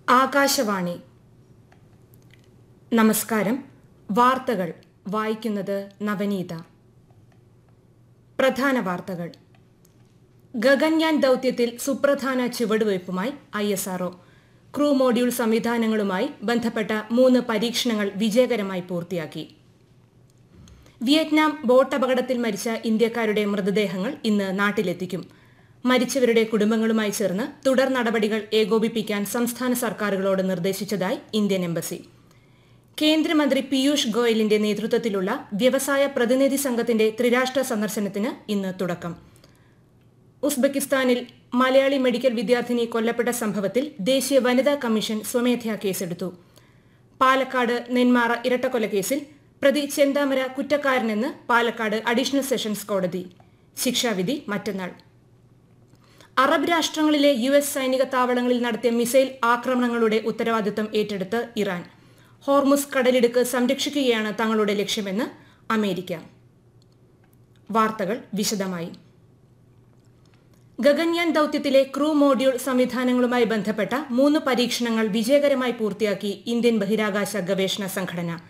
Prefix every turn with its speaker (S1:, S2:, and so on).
S1: ആകാശവാണി നമസ്കാരം വാർത്തകൾ വായിക്കുന്നത് നവനീത പ്രധാന വാർത്തകൾ ഗഗൻയാൻ ദൌത്യത്തിൽ സുപ്രധാന ചുവടുവയ്പുമായി I S R O crew module സംവിധാനങ്ങളുമായി ബന്ധപ്പെട്ട മൂന്ന് പരീക്ഷണങ്ങൾ വിജയകരമായി പൂർത്തിയാക്കി വിയറ്റ്നാം ബോട്ട് അപകടത്തിൽ മരിച്ച ഇന്ത്യക്കാരുടെ മൃതദേഹങ്ങൾ ഇന്ന് നാട്ടിലെത്തിക്കും മരിച്ചവരുടെ കുടുംബങ്ങളുമായി ചേർന്ന് തുടർ നടപടികൾ ഏകോപിപ്പിക്കാൻ സംസ്ഥാന സർക്കാരുകളോട് നിർദ്ദേശിച്ചതായി ഇന്ത്യൻ എംബസി കേന്ദ്രമന്ത്രി പീയൂഷ് ഗോയലിന്റെ നേതൃത്വത്തിലുള്ള വ്യവസായ പ്രതിനിധി സംഘത്തിന്റെ ത്രിരാഷ്ട്ര സന്ദർശനത്തിന് ഇന്ന് തുടക്കം ഉസ്ബെക്കിസ്ഥാനിൽ മലയാളി മെഡിക്കൽ വിദ്യാർത്ഥിനി കൊല്ലപ്പെട്ട സംഭവത്തിൽ ദേശീയ വനിതാ കമ്മീഷൻ സ്വമേധയാ കേസെടുത്തു പാലക്കാട് നെന്മാറ ഇരട്ടക്കൊലക്കേസിൽ പ്രതി ചെന്താമര കുറ്റക്കാരനെന്ന് പാലക്കാട് അഡീഷണൽ സെഷൻസ് കോടതി ശിക്ഷാവിധി മറ്റന്നാൾ അറബ് രാഷ്ട്രങ്ങളിലെ യു എസ് സൈനിക താവളങ്ങളിൽ നടത്തിയ മിസൈൽ ആക്രമണങ്ങളുടെ ഉത്തരവാദിത്തം ഏറ്റെടുത്ത് ഇറാൻ ഹോർമുസ് കടലിടുക്ക് സംരക്ഷിക്കുകയാണ് തങ്ങളുടെ ലക്ഷ്യമെന്ന് അമേരിക്ക വാർത്തകൾ വിശദമായി ഗഗൻയാൻ ദൌത്യത്തിലെ ക്രൂ മോഡ്യൂൾ സംവിധാനങ്ങളുമായി ബന്ധപ്പെട്ട മൂന്ന് പരീക്ഷണങ്ങൾ വിജയകരമായി പൂർത്തിയാക്കി ഇന്ത്യൻ ബഹിരാകാശ ഗവേഷണ സംഘടന